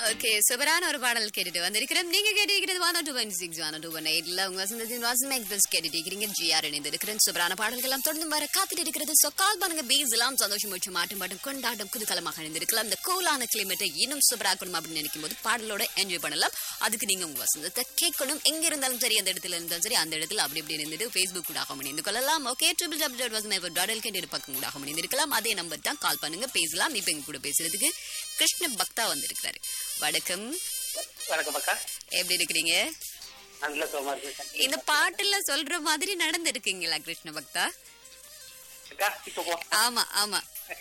Okay சூப்பரான ஒரு பாடல் கேட்டுட்டு வந்திருக்கிறோம் நீங்க கேட்டிருக்கிறது one two point six one two one எயிட்ல உங்க வசந்தத்தின் வாசம் எக்ஸ்பிரஸ் கேட்டுட்டு இருக்கிறீங்க ஜிஆர் இணைந்து இருக்கிறேன் சூப்பரான பாடல்கள் எல்லாம் தொடர்ந்து வர காத்துட்டு இருக்கிறது சோ கால் பண்ணுங்க பீஸ் எல்லாம் சந்தோஷம் மற்றும் ஆட்டம் பாட்டம் கொண்டாட்டம் குதூகலமாக இணைந்திருக்கலாம் இந்த கூலான கிளைமேட்டை இன்னும் சூப்பராக்கணும் அப்படின்னு நினைக்கும் போது பாடலோட என்ஜாய் பண்ணலாம் அதுக்கு நீங்க உங்க வசந்தத்தை கேட்கணும் எங்க இருந்தாலும் சரி அந்த இடத்துல இருந்தாலும் சரி அந்த இடத்துல அப்படி இப்படி இருந்துட்டு ஃபேஸ்புக் கூட இணைந்து கொள்ளலாம் okay triple W dot Vasan dot L கேட்டு பக்கம் கூட இணைந்திருக்கலாம் அதே நம்பர் தான் கால் பண்ணுங்க பேசலாம் இப்ப எங்க கூட பேசுறதுக்கு கிருஷ்ண பக்தா வந்திருக்கிறாரு வணக்கம் வணக்கம் அக்கா எப்படி இருக்கிறீங்க நல்ல சோமா இருக்கு இந்த பாட்டுல சொல்ற மாதிரி நடந்திருக்கீங்களா கிருஷ்ண பக்தா அக்கா இப்போ போ ஆமா ஆமா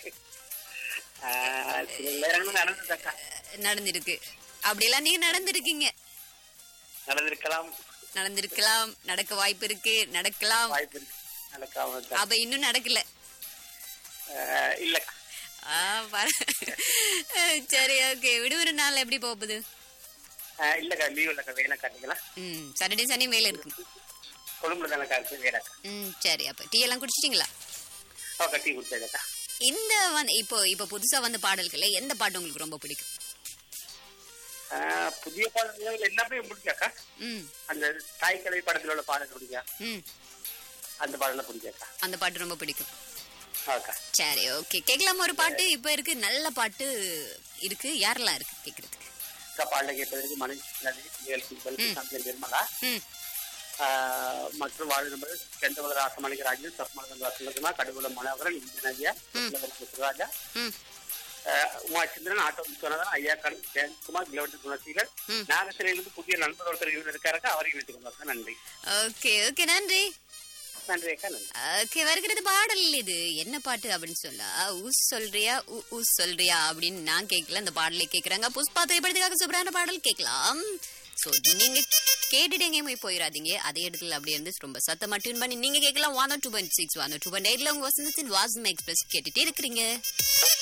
ஆஹ், சில நேரங்கள் நடந்தது அக்கா நடந்திருக்கு அப்படியெல்லாம் நீங்க நடந்திருக்கீங்க நடந்திருக்கலாம் நடந்திருக்கலாம் நடக்க வாய்ப்பு இருக்கு நடக்கலாம் வாய்ப்பு இருக்கு நடக்காம இருக்கா. அப்ப இன்னும் நடக்கல ஆஹ், இல்லக்கா ஆ, பர- சரி ஓகே விடுமுறை நாள் எப்படி போகுது ஆஹ், இல்லக்கா லீவ் இல்லக்கா வேலை காட்டிக்கலாம் ம் சாட்டர்டே சனி மேல இருக்கு கொழும்புல தானக்கா இருக்கு வேலைக்கா ம் சரி அப்ப டீ எல்லாம் குடிச்சிட்டீங்களா ஓ டீ குடிச்சதுக்கா இந்த வந்து இப்போ இப்போ புதுசா வந்த பாடல்கள்ல எந்த பாட்டு உங்களுக்கு ரொம்ப பிடிக்கும் ஆஹ், புதிய பாடல்கள் எல்லாமே பிடிக்காக்கா ம் அந்த தாய் கலை படத்துல உள்ள பாடல் பிடிக்கா ம் அந்த பாடல பிடிக்காக்கா அந்த பாட்டு ரொம்ப பிடிக்கும் ஓகே சரி ஓகே கேட்கலாம் ஒரு பாட்டு இப்ப இருக்கு நல்ல பாட்டு இருக்கு யாரெல்லாம் இருக்கு கேக்குறதுக்கு அக்கா பாடல கேட்பதற்கு மனைவி நிகழ்ச்சி சந்திர நிர்மலா ம் ஆஹ், மற்றும் வாழ்நம்பர் செந்தவளர் ராசமணிக்கு ராஜன் சப்மலன் வாசலகுமா கடுகுல மனோகரன் இந்திரநதியா ராஜா ம் உமாச்சந்திரன் ஆட்டோ விஸ்வநாதன் ஐயாக்கன் ஜெயக்குமார் கிலோமீட்டர் குணசீலன் ம். நாகசிலையிலிருந்து புதிய நண்பர் ஒருத்தர் இருக்காருக்கா அவரையும் வைத்துக்கொண்டாங்க நன்றி ஓகே ஓகே நன்றி நன்றி அக்கா நன்றி ஓகே வருகிறது பாடல் இது என்ன பாட்டு அப்படின்னு சொல்லா ஊஸ் சொல்றியா ஊ ஊஸ் சொல்றியா அப்படின்னு நான் கேட்கல அந்த பாடலை கேக்குறாங்க புஷ்பா திரைப்படத்துக்காக சூப்பரான பாடல் கேட்கலாம் சோ நீங்க கேட்டுட்டு எங்கேயும் போய் போயிடாதீங்க அதே இடத்துல அப்படியே இருந்து ரொம்ப சத்தமா டியூன் பண்ணி நீங்க கேட்கலாம் one two point six one two point எயிட்ல உங்க வசந்தத்தின் வாசம் எக்ஸ்பிரஸ் கேட்டுட்டே இருக்கிறீங்க